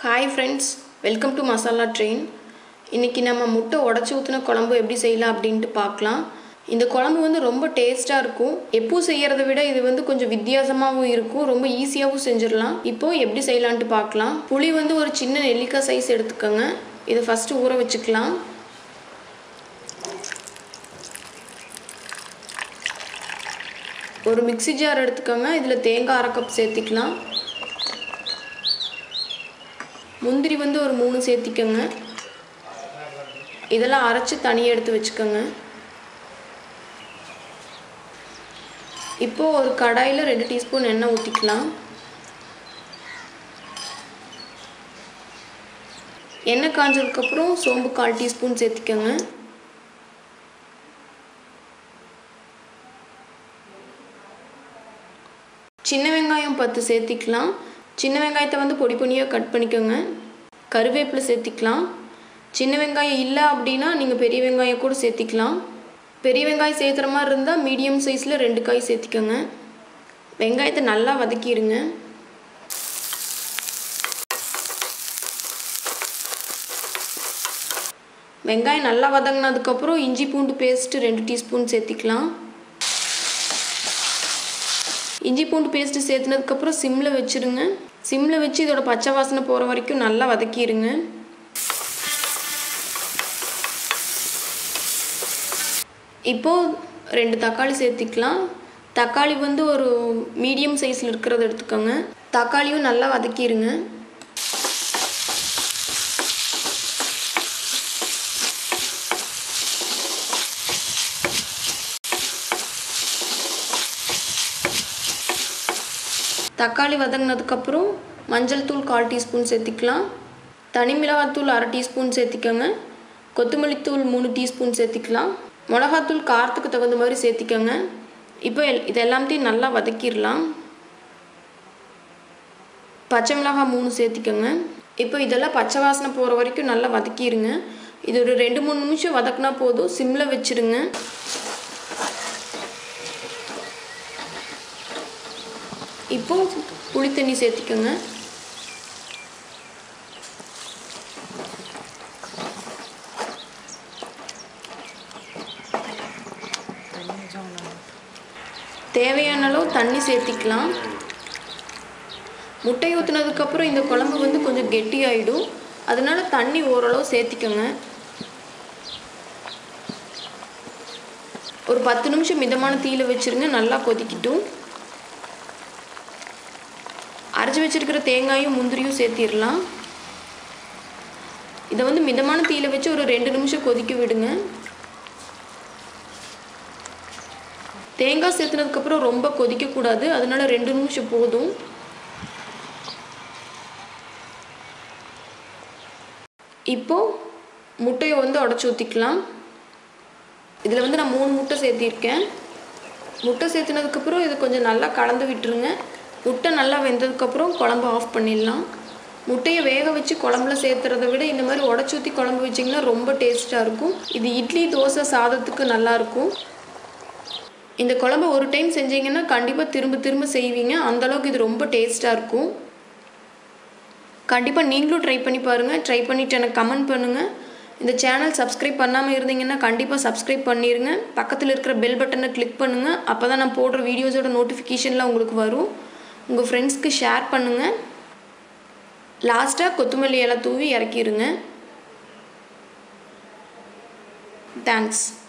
hi friends welcome to masala train இன்றைக்கி நம்ம முட்டை உடச்சி ஊற்றின குழம்பு எப்படி செய்யலாம் அப்படின்ட்டு பார்க்கலாம் இந்த குழம்பு வந்து ரொம்ப டேஸ்ட்டாக இருக்கும் எப்பவும் செய்கிறத விட இது வந்து கொஞ்சம் வித்தியாசமாகவும் இருக்கும் ரொம்ப ஈஸியாகவும் செஞ்சிடலாம் இப்போது எப்படி செய்யலான்ட்டு பார்க்கலாம் புளி வந்து ஒரு சின்ன நெல்லிக்காய் சைஸ் எடுத்துக்கோங்க இதை ஃபஸ்ட்டு ஊற வச்சுக்கலாம் ஒரு மிக்ஸி ஜார் எடுத்துக்கோங்க இதில் தேங்காய் அரை கப் சேர்த்திக்கலாம் முந்திரி வந்து ஒரு மூணு சேர்த்திக்கோங்க இதெல்லாம் அரைச்சி தனியாக எடுத்து வச்சுக்கோங்க இப்போது ஒரு கடாயில் ரெண்டு டீஸ்பூன் எண்ணெய் ஊற்றிக்கலாம் எண்ணெய் காஞ்சதுக்கப்புறம் சோம்பு கால் டீஸ்பூன் சேர்த்திக்கோங்க சின்ன வெங்காயம் பத்து சேர்த்திக்கலாம் சின்ன வெங்காயத்தை வந்து பொடி பொடியாக கட் பண்ணிக்கோங்க கருவேப்பிலை சேர்த்திக்கலாம் சின்ன வெங்காயம் இல்லை அப்படின்னா நீங்கள் பெரிய வெங்காயம் கூட சேர்த்திக்கலாம் பெரிய வெங்காயம் சேர்த்துற மாதிரி இருந்தால் மீடியம் சைஸில் ரெண்டு காய் சேர்த்திக்கோங்க வெங்காயத்தை நல்லா வதக்கிடுங்க வெங்காயம் நல்லா வதங்கினதுக்கப்புறம் இஞ்சி பூண்டு பேஸ்ட்டு ரெண்டு டீஸ்பூன் சேர்த்திக்கலாம் இஞ்சி பூண்டு பேஸ்ட்டு சேர்த்துனதுக்கப்புறம் சிம்மில் வச்சுருங்க சிம்மில் வச்சு இதோட பச்சை வாசனை போகிற வரைக்கும் நல்லா வதக்கிடுங்க இப்போது ரெண்டு தக்காளி சேர்த்திக்கலாம் தக்காளி வந்து ஒரு மீடியம் சைஸில் இருக்கிறத எடுத்துக்கோங்க தக்காளியும் நல்லா வதக்கிடுங்க தக்காளி வதங்கினதுக்கப்புறம் மஞ்சள் தூள் கால் டீஸ்பூன் சேர்த்திக்கலாம் தனி மிளகாத்தூள் அரை டீஸ்பூன் சேர்த்திக்கோங்க கொத்தமல்லி தூள் மூணு டீஸ்பூன் சேர்த்திக்கலாம் மிளகாத்தூள் காரத்துக்கு தகுந்த மாதிரி சேர்த்திக்கோங்க இப்போ எல் இது எல்லாத்தையும் நல்லா வதக்கிடலாம் பச்சை மிளகாய் மூணு சேர்த்திக்கோங்க இப்போ இதெல்லாம் பச்சை வாசனை போகிற வரைக்கும் நல்லா வதக்கிடுங்க இது ஒரு ரெண்டு மூணு நிமிஷம் வதக்குனா போதும் சிம்மில் வச்சுருங்க இப்போ புளி தண்ணி சேர்த்திக்கோங்க தேவையான அளவு தண்ணி சேர்த்திக்கலாம் முட்டை ஊற்றுனதுக்கப்புறம் இந்த குழம்பு வந்து கொஞ்சம் கெட்டியாயிடும் அதனால தண்ணி ஓரளவு சேர்த்திக்கோங்க ஒரு பத்து நிமிஷம் மிதமான தீயில வச்சுருங்க நல்லா கொதிக்கட்டும் அரைச்சி வச்சுருக்கிற தேங்காயும் முந்திரியும் சேர்த்திடலாம் இதை வந்து மிதமான தீயில வச்சு ஒரு ரெண்டு நிமிஷம் கொதிக்க விடுங்க தேங்காய் சேர்த்துனதுக்கப்புறம் ரொம்ப கொதிக்கக்கூடாது அதனால ரெண்டு நிமிஷம் போதும் இப்போது முட்டையை வந்து உடச்சி ஊற்றிக்கலாம் இதில் வந்து நான் மூணு முட்டை சேர்த்திருக்கேன் முட்டை சேர்த்துனதுக்கப்புறம் இது கொஞ்சம் நல்லா கலந்து விட்டுருங்க முட்டை நல்லா வெந்ததுக்கப்புறம் குழம்பு ஆஃப் பண்ணிடலாம் முட்டையை வேக வச்சு குழம்புல சேர்த்துறத விட இந்த மாதிரி உடச்சி ஊற்றி குழம்பு வச்சிங்கன்னா ரொம்ப டேஸ்ட்டாக இருக்கும் இது இட்லி தோசை சாதத்துக்கு நல்லாயிருக்கும் இந்த குழம்பு ஒரு டைம் செஞ்சீங்கன்னா கண்டிப்பாக திரும்ப திரும்ப செய்வீங்க அந்தளவுக்கு இது ரொம்ப டேஸ்ட்டாக இருக்கும் கண்டிப்பாக நீங்களும் ட்ரை பண்ணி பாருங்கள் ட்ரை பண்ணிவிட்டு எனக்கு கமெண்ட் பண்ணுங்கள் இந்த சேனல் சப்ஸ்கிரைப் பண்ணாமல் இருந்தீங்கன்னா கண்டிப்பாக சப்ஸ்கிரைப் பண்ணிடுங்க பக்கத்தில் இருக்கிற பெல் பட்டனை கிளிக் பண்ணுங்கள் அப்போ தான் நான் போடுற வீடியோஸோட நோட்டிஃபிகேஷன்லாம் உங்களுக்கு வரும் உங்கள் ஃப்ரெண்ட்ஸ்க்கு ஷேர் பண்ணுங்கள் லாஸ்ட்டாக கொத்தமல்லி இலை தூவி இறக்கிடுங்க தேங்க்ஸ்